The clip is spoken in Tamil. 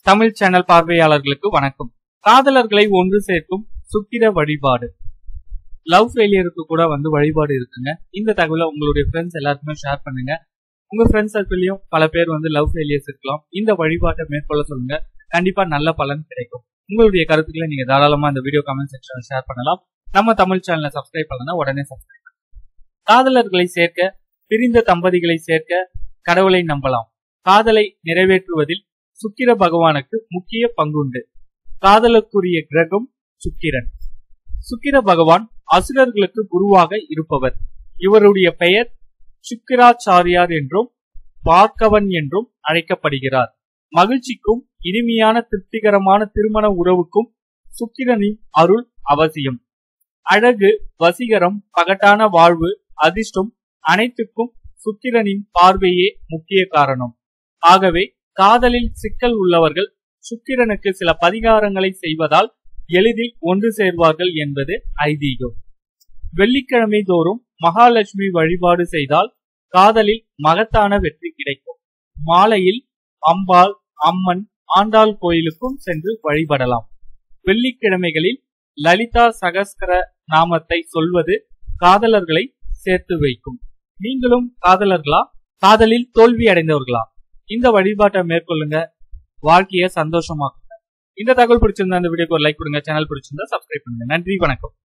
தமிழ் சேனல் பார்வையாளர்களுக்கு வணக்கம் காதலர்களை ஒன்று சேர்க்கும் சுக்கிர வழிபாடு லவ் ஃபெயிலியருக்கு கூட வந்து வழிபாடு இருக்குங்க இந்த தகவலை உங்களுடைய ஃப்ரெண்ட்ஸ் எல்லாருக்குமே ஷேர் பண்ணுங்க உங்க ஃப்ரெண்ட்ஸ் சர்க்கிள்லயும் பல பேர் வந்து லவ் ஃபெயிலியர்ஸ் இருக்கலாம் இந்த வழிபாட்டை மேற்கொள்ள சொல்லுங்க கண்டிப்பா நல்ல பலன் கிடைக்கும் உங்களுடைய கருத்துக்களை நீங்க தாராளமா இந்த வீடியோ கமெண்ட் செக்ஷன்ல ஷேர் பண்ணலாம் நம்ம தமிழ் சேனலை சப்ஸ்கிரைப் பண்ணலாம் உடனே சப்ஸ்கிரைப் காதலர்களை சேர்க்க பிரிந்த தம்பதிகளை சேர்க்க கடவுளை நம்பலாம் காதலை நிறைவேற்றுவதில் சுக்கிர பகவானுக்கு முக்கிய பங்குண்டு காதலுக்குரிய கிரகம் சுக்கிரன் சுக்கிர பகவான் அசுரர்களுக்கு குருவாக இருப்பவர் இவருடைய பெயர் சுக்கிராச்சாரியார் என்றும் பார்க்கவன் என்றும் அழைக்கப்படுகிறார் மகிழ்ச்சிக்கும் இனிமையான திருப்திகரமான திருமண உறவுக்கும் சுக்கிரனின் அருள் அவசியம் அழகு வசீகரம் பகட்டான வாழ்வு அதிர்ஷ்டம் அனைத்துக்கும் சுக்கிரனின் பார்வையே முக்கிய காரணம் ஆகவே காதலில் சிக்கல் உள்ளவர்கள் சுக்கிரனுக்கு சில பரிகாரங்களை செய்வதால் எளிதில் ஒன்று சேர்வார்கள் என்பது ஐதீகம் வெள்ளிக்கிழமை தோறும் மகாலட்சுமி வழிபாடு செய்தால் காதலில் மகத்தான வெற்றி கிடைக்கும் மாலையில் அம்பாள் அம்மன் ஆண்டாள் கோயிலுக்கும் சென்று வழிபடலாம் வெள்ளிக்கிழமைகளில் லலிதா சகஸ்கர நாமத்தை சொல்வது காதலர்களை சேர்த்து வைக்கும் நீங்களும் காதலர்களா காதலில் தோல்வி அடைந்தவர்களா இந்த வழிபாட்டை மேற்கொள்ளுங்க வாழ்க்கைய சந்தோஷமாக்குங்க இந்த தகவல் பிடிச்சிருந்தா இந்த வீடியோக்கு ஒரு லைக் கொடுங்க சேனல் பிடிச்சிருந்தா சப்ஸ்கிரைப் பண்ணுங்க நன்றி வணக்கம்